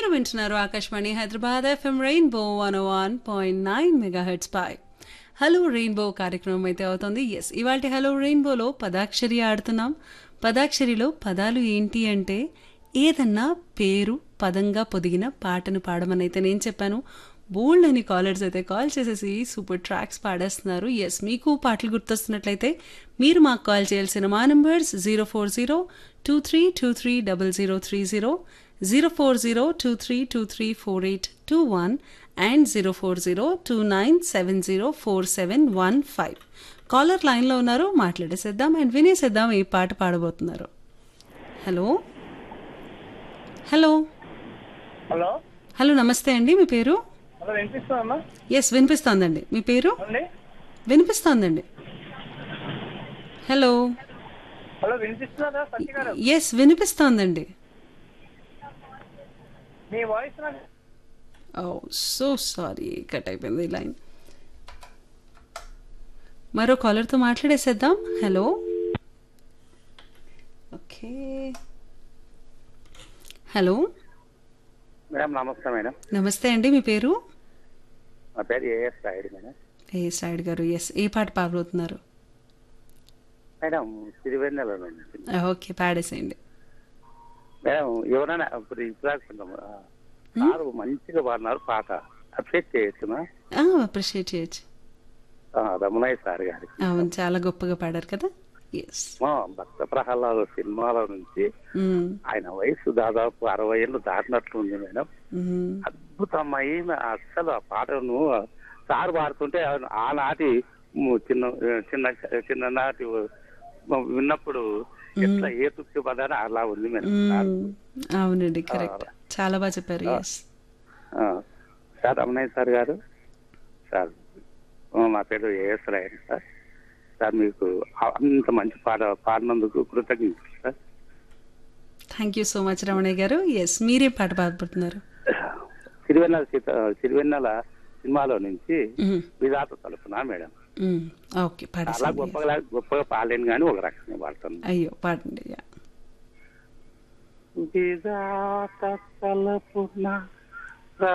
మీరు వింటున్నారు Akashvani Hyderabad FM rainbow one one point nine mega heads పై హలో రెయిన్బో కార్యక్రమం అయితే అవుతుంది ఎస్ ఇవాళ హలో రెయిన్బోలో పదాక్షరి ఆడుతున్నాం పదాక్షరిలో పదాలు ఏంటి అంటే ఏదన్నా పేరు పదంగా పొదిగిన పాటను పాడమని అయితే నేను చెప్పాను బోల్డ్ అని కాలర్స్ అయితే కాల్ చేసేసి సూపర్ ట్రాక్స్ పాడేస్తున్నారు ఎస్ మీకు పాటలు గుర్తొస్తున్నట్లయితే మీరు మాకు కాల్ చేయాల్సిన మా numbers zero four zero two three two three double zero three zero zero four zero two three two three four eight two one and zero four zero two nine seven zero four seven one five caller లైన్లో ఉన్నారు మాట్లాడేసేద్దాం and వినేసేద్దాం ఏ పాట పాడబోతున్నారు hello hello hello hello నమస్తే అండి మీ పేరు హలో వినిపిస్తుందమ్మా ఎస్ వినిపిస్తోందండి మీ పేరు అండి వినిపిస్తోందండి హలో హలో వినిపిస్తుందా సత్య గారు ఎస్ వినిపిస్తోందండి మీ వాయిస్ నాకు ఓ సో సారీ కట్ అయిపోయింది ఈ లైన్ మరో కాలర్తో మాట్లాడేసేద్దాం హలో ఓకే హలో మేడం నమస్తే మేడం నమస్తే అండి మీ పేరు నా పేరు ఏఎస్ రాయుడు మేడం ఏ సైడ్ గారు ఎస్ ఏ పాట పాడబోతున్నారు మేడం సిరివెన్నెల నుంచి ఓకే పాడేసేయండి మేడం ఎవరైనా ఇప్పుడు ఇప్పుడు సారు మంచిగా పాడినారు పాట అప్డేట్ చేయొచ్చునా అప్రిషియేట్ చేయొచ్చు ఆ, రమణయ్య సార్ గారికి అవును చాలా గొప్పగా పాడారు కదా ఎస్ మా భక్త ప్రహ్లాద సినిమాల నుంచి ఆయన వయసు దాదాపు అరవై ఏళ్ళు దాటినట్లుంది మేడం అద్భుతమైన అసలు ఆ పాటను సార్ పాడుతుంటే ఆనాటి ము- చిన్న చిన్న చిన్ననాటి విన్నప్పుడు ఎట్లా ఏ తృప్తి పడారో అలా ఉంది మేడం సార్. అవునండి కరెక్ట్ చాలా బాగా చెప్పారు ఎస్ ఆ, సార్ రమణయ్య సార్ గారు సార్ ఆ, మా పేరు ఏఎస్ రాయన్ సార్ సార్ మీకు అంత మంచి పాట పాడినందుకు కృతజ్ఞతలు sir thank you so much Ramanaiah గారు ఎస్ మీరే పాట పాడబోతున్నారు సిరివెన్నెల సీత సిరివెన్నెల సినిమాలో నుంచి మ్మ్. విధాత తలుపున మేడం మ్మ్. ఓకే చాలా పాడేసేయండి గొప్పగా గొప్పగా పాడలేను కానీ ఒక రకంగా పాడుతాను అయ్యో పాడండి యా. విధాత తలుపున